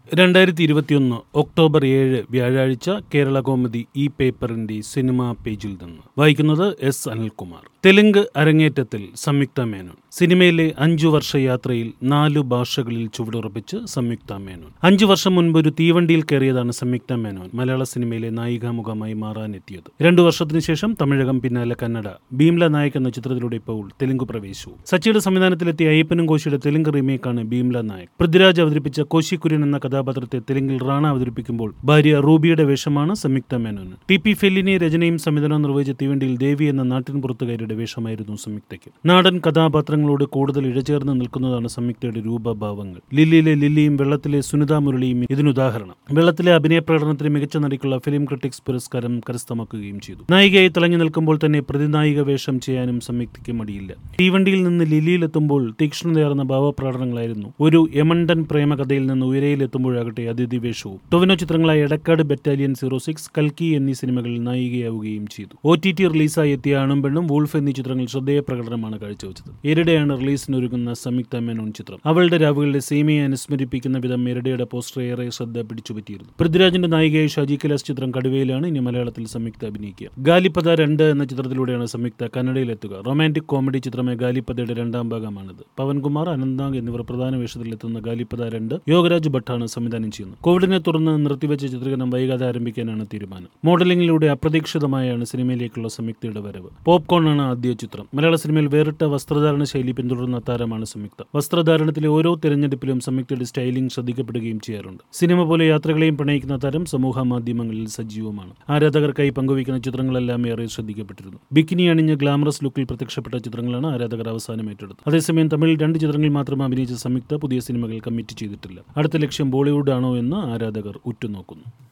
രണ്ടായിരത്തി ഇരുപത്തിയൊന്ന് ഒക്ടോബർ ഏഴ് വ്യാഴാഴ്ച കേരള കോമഡി ഈ പേപ്പറിന്റെ സിനിമാ പേജിൽ നിന്ന് വായിക്കുന്നത് എസ് അനിൽകുമാർ തെലുങ്ക് അരങ്ങേറ്റത്തിൽ സംയുക്ത മേനോൻ സിനിമയിലെ അഞ്ചു വർഷ യാത്രയിൽ നാലു ഭാഷകളിൽ ചുവടുറപ്പിച്ച് സംയുക്ത മേനോൻ അഞ്ചു വർഷം മുൻപ് ഒരു തീവണ്ടിയിൽ കയറിയതാണ് സംയുക്ത മേനോൻ മലയാള സിനിമയിലെ നായികാമുഖമായി മാറാനെത്തിയത് രണ്ടു വർഷത്തിനു ശേഷം തമിഴകം പിന്നാലെ കന്നഡ ഭീംല നായക് എന്ന ചിത്രത്തിലൂടെ ഇപ്പോൾ തെലുങ്ക് പ്രവേശവും സച്ചിയുടെ സംവിധാനത്തിലെത്തിയ അയ്യപ്പനും കോശിയുടെ തെലുങ്ക് റീമേക്കാണ് ഭീംല നായക് പൃഥ്വിരാജ് അവതരിപ്പിച്ച കോശി കുര്യൻ എന്ന കഥാപാത്രത്തെ തെലുങ്കിൽ റാണ അവതരിപ്പിക്കുമ്പോൾ ഭാര്യ റൂബിയുടെ വേഷമാണ് സംയുക്ത മേനോന് ടി പി ഫെല്ലിനി രചനയും സംവിധാനം നിർവഹിച്ച തീവണ്ടിയിൽ ദേവി എന്ന നാട്ടിൻപുറത്തുകാരിയുടെ വേഷമായിരുന്നു സംയുക്തയ്ക്ക് നാടൻ കഥാപാത്രങ്ങളോട് കൂടുതൽ ഇഴചേർന്ന് നിൽക്കുന്നതാണ് സംയുക്തയുടെ രൂപഭാവങ്ങൾ ലില്ലിയിലെ ലില്ലിയും വെള്ളത്തിലെ സുനിത മുരളിയും ഇതിനുദാഹരണം വെള്ളത്തിലെ അഭിനയ പ്രകടനത്തിന് മികച്ച നടിക്കുള്ള ഫിലിം ക്രിട്ടിക്സ് പുരസ്കാരം കരസ്ഥമാക്കുകയും ചെയ്തു നായികയായി തിളങ്ങി നിൽക്കുമ്പോൾ തന്നെ പ്രതിനായിക വേഷം ചെയ്യാനും സംയുക്തയ്ക്ക് മടിയില്ല തീവണ്ടിയിൽ നിന്ന് ലില്ലിയിലെത്തുമ്പോൾ തീക്ഷ്ണതയാർന്ന ഭാവപ്രകടനങ്ങളായിരുന്നു ഒരു യമണ്ടൻ പ്രേമകഥയിൽ നിന്ന് ഉയരയിലെത്തുമ്പോഴാകട്ടെ അതിഥി വേഷവും ടൊവിനോ ചിത്രങ്ങളായ എടക്കാട് ബറ്റാലിയൻ സീറോ സിക്സ് കൽക്കി എന്നീ സിനിമകളിൽ നായികയാവുകയും ചെയ്തു ഒ ടി ടി റിലീസായി എത്തിയ ആണും പെണ്ണും വൂൾഫ് എന്നീ ചിത്രങ്ങൾ ശ്രദ്ധേയ പ്രകടനമാണ് കാഴ്ചവെച്ചത് എരുടെയാണ് റിലീസിനൊരുങ്ങുന്ന സംയുക്ത മേനോൻ ചിത്രം അവളുടെ രാവുകളുടെ സീമയെ അനുസ്മരിപ്പിക്കുന്ന വിധം എരുടെയുടെ പോസ്റ്റർ ഏറെ ശ്രദ്ധ പിടിച്ചുപറ്റിയിരുന്നു പൃഥ്വിരാജിന്റെ നായികയായി ഷാജി കൈലാസ് ചിത്രം കടുവയിലാണ് ഇനി മലയാളത്തിൽ സംയുക്ത അഭിനയിക്കുക ഗാലിപ്പത രണ്ട് എന്ന ചിത്രത്തിലൂടെയാണ് സംയുക്ത കന്നഡയിലെത്തുക റൊമാന്റിക് കോമഡി ചിത്രമായ ഗാലിപ്പതയുടെ രണ്ടാം ഭാഗമാണിത് പവൻകുമാർ അനന്താങ് എന്നിവർ പ്രധാന വേഷത്തിലെത്തുന്ന ഗാലിപ്പത രണ്ട് യോഗരാജ് ഭട്ടാണ് സംവിധാനം ചെയ്യുന്നത് കോവിഡിനെ തുടർന്ന് നിർത്തിവെച്ച ചിത്രീകരണം വൈകാതെ ആരംഭിക്കാനാണ് തീരുമാനം മോഡലിംഗിലൂടെ അപ്രതീക്ഷിതമായാണ് സിനിമയിലേക്കുള്ള സംയുക്തയുടെ വരവ് പോപ്കോൺ ആണ് ആദ്യ ചിത്രം മലയാള സിനിമയിൽ വേറിട്ട വസ്ത്രധാരണ ശൈലി പിന്തുടരുന്ന താരമാണ് സംയുക്ത വസ്ത്രധാരണത്തിലെ ഓരോ തിരഞ്ഞെടുപ്പിലും സംയുക്തയുടെ സ്റ്റൈലിംഗ് ശ്രദ്ധിക്കപ്പെടുകയും ചെയ്യാറുണ്ട് സിനിമ പോലെ യാത്രകളെയും പ്രണയിക്കുന്ന താരം സമൂഹ മാധ്യമങ്ങളിൽ സജീവമാണ് ആരാധകർക്കായി പങ്കുവയ്ക്കുന്ന ചിത്രങ്ങളെല്ലാം ഏറെ ശ്രദ്ധിക്കപ്പെട്ടിരുന്നു ബിക്കിനി അണിഞ്ഞ് ഗ്ലാമറസ് ലുക്കിൽ പ്രത്യക്ഷപ്പെട്ട ചിത്രങ്ങളാണ് ആരാധകർ അവസാനം ഏറ്റെടുത്തത് അതേസമയം തമിഴിൽ രണ്ട് ചിത്രങ്ങളിൽ മാത്രം അഭിനയിച്ച സംയുക്ത പുതിയ സിനിമകൾ കമ്മിറ്റ് ചെയ്തിട്ടില്ല അടുത്ത ലക്ഷ്യം ബോളിവുഡ് ആണോ എന്ന് ആരാധകർ ഉറ്റുനോക്കുന്നു